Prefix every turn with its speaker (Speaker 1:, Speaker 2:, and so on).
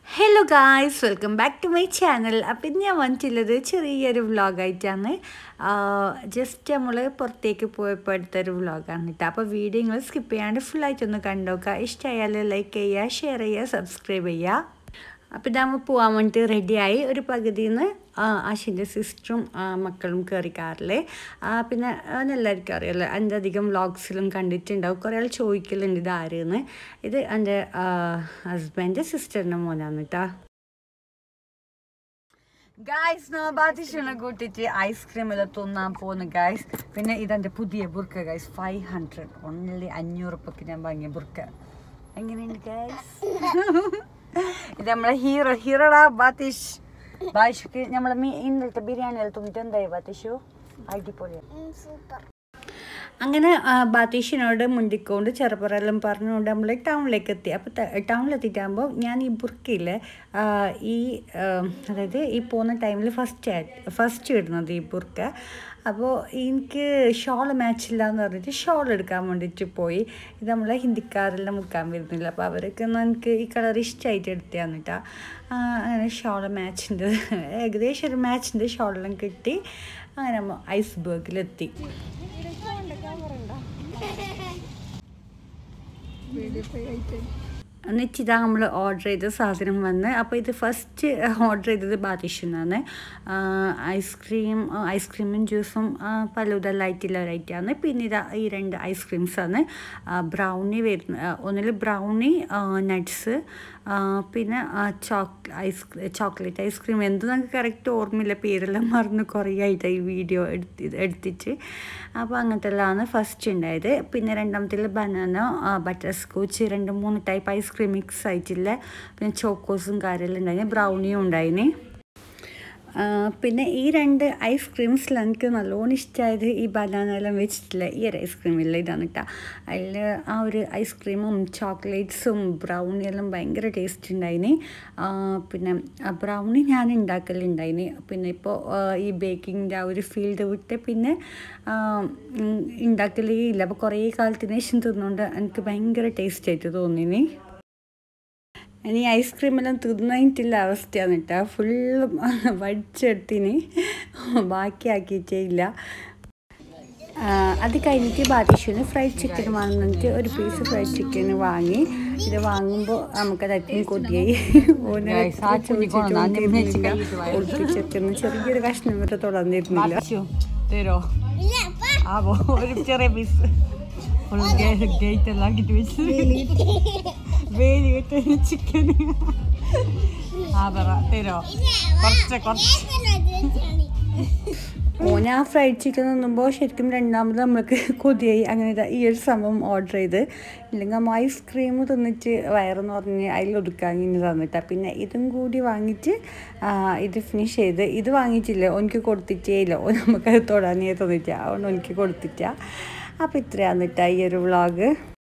Speaker 1: hello guys welcome back to my channel അപ്പം ഇന്ന് ഞാൻ വന്നിട്ടുള്ളത് ചെറിയൊരു വ്ളോഗായിട്ടാണ് ജസ്റ്റ് നമ്മൾ പുറത്തേക്ക് പോയപ്പോൾ എടുത്തൊരു വ്ളോഗാണ് കേട്ടോ അപ്പോൾ വീഡിയോ നിങ്ങൾ സ്കിപ്പ് ചെയ്യാണ്ട് ഫുള്ളായിട്ടൊന്ന് കണ്ടോക്കുക ഇഷ്ടമായാൽ ലൈക്ക് ചെയ്യുക ഷെയർ ചെയ്യുക സബ്സ്ക്രൈബ് ചെയ്യുക അപ്പോൾ ഇതാകുമ്പോൾ പോകാൻ വേണ്ടിയിട്ട് റെഡിയായി ഒരു പകുതിയിൽ നിന്ന് ആശിൻ്റെ സിസ്റ്ററും മക്കളും കയറി കാറിൽ പിന്നെ എല്ലാവർക്കും അറിയാമല്ലോ എൻ്റെ അധികം വ്ളോഗ്സിലും കണ്ടിട്ടുണ്ടാവും കുറേ ആൾ ചോദിക്കലുണ്ട് ഇത് ആരെന്ന് ഇത് എൻ്റെ ഹസ്ബൻഡ് സിസ്റ്ററിൻ്റെ മോനാണ് കേട്ടോ ഗായ്സ് ബാത്തിഷനെ കൂട്ടിയിട്ട് ഐസ്ക്രീം എല്ലാം തിന്നാൻ പോകുന്നു ഗായ്സ് പിന്നെ ഇതെൻ്റെ പുതിയ ബുർക്ക ഗായ്സ് ഫൈവ് ഹൺഡ്രഡ് ഓൺലി അഞ്ഞൂറ് ഉറുപ്പക്ക് ഞാൻ വാങ്ങിയ ബുർക്ക എങ്ങനെയുണ്ട് ഗായ്സ് ഇത് നമ്മളെ ഹീറോ ഹീറോടാ ബാത്തിഷ് ബാത്തിഷ്ക്ക് നമ്മളെ മീ ഇന്നലത്തെ ബിരിയാണി എല്ലാം തിന്നിട്ട് എന്തായി ബാത്തിഷു അടിപൊളിയാണ് അങ്ങനെ ബാത്തീഷിനോട് മുണ്ടിക്കൊണ്ട് ചെറുപ്പറെല്ലാം പറഞ്ഞുകൊണ്ട് നമ്മൾ ടൗണിലേക്ക് എത്തി അപ്പോൾ ടൗണിലെത്തിയിട്ടാകുമ്പോൾ ഞാൻ ഈ ബുർക്കയിൽ ഈ അതായത് ഈ പോകുന്ന ടൈമിൽ ഫസ്റ്റ് ഫസ്റ്റ് ഇടുന്നത് ഈ ബുർക്ക അപ്പോൾ എനിക്ക് ഷോൾ മാച്ചില്ല എന്ന് പറഞ്ഞിട്ട് ഷോൾ എടുക്കാൻ വേണ്ടിയിട്ട് പോയി ഇത് നമ്മളെ ഹിന്ദിക്കാരെല്ലാം മുക്കാൻ വരുന്നില്ല അപ്പോൾ അവരൊക്കെ എനിക്ക് ഈ കളർ ഇഷ്ടമായിട്ട് എടുത്തതാണ് കേട്ടോ അങ്ങനെ ഷോൾ മാച്ചിൻ്റെ ഏകദേശം ഒരു മാച്ചിൻ്റെ ഷോളെല്ലാം കിട്ടി അങ്ങനെ നമ്മൾ ഐസ്ബർഗിലെത്തി എന്നിട്ട് ഇതാ നമ്മൾ ഓർഡർ ചെയ്ത സാധനം വന്ന് അപ്പോൾ ഇത് ഫസ്റ്റ് ഓർഡർ ചെയ്തത് ബാത്തിഷെന്നാണ് ഐസ്ക്രീം ഐസ്ക്രീമും ജ്യൂസും പലതല്ലായിട്ടുള്ള ഒരൈറ്റാണ് പിന്നെ ഇതാ ഈ രണ്ട് ഐസ്ക്രീംസാണ് ബ്രൗണി വരുന്ന ഒന്നിൽ ബ്രൗണി നട്ട്സ് പിന്നെ ചോക്ല ഐസ് ചോക്ലേറ്റ് ഐസ്ക്രീം എന്ത് നമുക്ക് കറക്റ്റ് ഓർമ്മയില്ല പേരെല്ലാം മറന്ന് കുറേ ആയിട്ട് ഈ വീഡിയോ എടുത്തി എടുത്തിട്ട് അപ്പോൾ അങ്ങനത്തെ എല്ലാമാണ് ഫസ്റ്റ് ഉണ്ടായത് പിന്നെ രണ്ടാമത്തിൽ ബനാന ബട്ടർ സ്കോച്ച് രണ്ട് മൂന്ന് ടൈപ്പ് ഐസ്ക്രീം മിക്സ് ആയിട്ടില്ല പിന്നെ ചോക്കോസും കാര്യമെല്ലാം ഉണ്ടായിന് ബ്രൗണിയും ഉണ്ടായിന് പിന്നെ ഈ രണ്ട് ഐസ്ക്രീംസിൽ എനിക്ക് നല്ലോണം ഇഷ്ടമായത് ഈ ബനാന എല്ലാം വെച്ചിട്ടില്ല ഈ ഒരു ഐസ്ക്രീമില്ല ഇതാണ് കേട്ടോ അതിൽ ആ ഒരു ഐസ്ക്രീമും ചോക്ലേറ്റ്സും ബ്രൗണി എല്ലാം ഭയങ്കര ടേസ്റ്റ് ഉണ്ടായിന് പിന്നെ ബ്രൗണി ഞാൻ ഉണ്ടാക്കലുണ്ടായിന് പിന്നെ ഇപ്പോൾ ഈ ബേക്കിങ്ങിൻ്റെ ആ ഒരു ഫീൽഡ് വിട്ട് പിന്നെ ഉണ്ടാക്കലേ ഇല്ല അപ്പോൾ കുറേ കാലത്തിന് ശേഷം തിന്നുകൊണ്ട് എനിക്ക് ഭയങ്കര ടേസ്റ്റ് ആയിട്ട് തോന്നിനി ഇനി ഐസ്ക്രീമെല്ലാം തിന്നിട്ടില്ല അവസ്ഥയാണ് കേട്ടോ ഫുള്ള് വടിച്ചെടുത്തിന് ബാക്കിയാക്കിയിട്ടേ ഇല്ല അത് കഴിഞ്ഞിട്ട് ബാത്തിഷുവിന് ഫ്രൈഡ് ചിക്കൻ വാങ്ങിയിട്ട് ഒരു പീസ് ഫ്രൈഡ് ചിക്കൻ വാങ്ങി ഇത് വാങ്ങുമ്പോൾ നമുക്കത് അറ്റും കൊതിയായി ഒളിപ്പിച്ചെത്തുന്ന ചെറിയൊരു കഷ്ണം വരെ തുടർന്നിരുന്നില്ല തരോ ആവോ ഒരു ചെറിയ പീസ് ഗേറ്റ് എല്ലാം ആക്കിട്ട് വെച്ച് വേലി കെട്ടി ചിക്കൻ ആ പറ തരോ കുറച്ച് കുറച്ച് ഓന ആ ഫ്രൈഡ് ചിക്കൻ തിന്നുമ്പോൾ ശരിക്കും രണ്ടാമത് നമ്മൾക്ക് കൊതിയായി അങ്ങനെ ഈ ഒരു സംഭവം ഓർഡർ ചെയ്ത് ഇല്ലെങ്കിൽ നമ്മൾ ഐസ്ക്രീം തിന്നിട്ട് വയറെന്ന് പറഞ്ഞ് അതിൽ ഒതുക്കാൻ ഇങ്ങനെ തന്നിട്ടാ പിന്നെ ഇതും കൂടി വാങ്ങിയിട്ട് ഇത് ഫിനിഷ് ചെയ്ത് ഇത് വാങ്ങിയിട്ടില്ല എനിക്ക് കൊടുത്തിട്ടേ ഇല്ല നമുക്കത് തൊടാനേ തോന്നിയിട്ടാ അതുകൊണ്ട് എനിക്ക് കൊടുത്തിട്ടാ അപ്പോൾ ഇത്രയാണ് കേട്ടോ ഈ ഒരു വ്ളോഗ്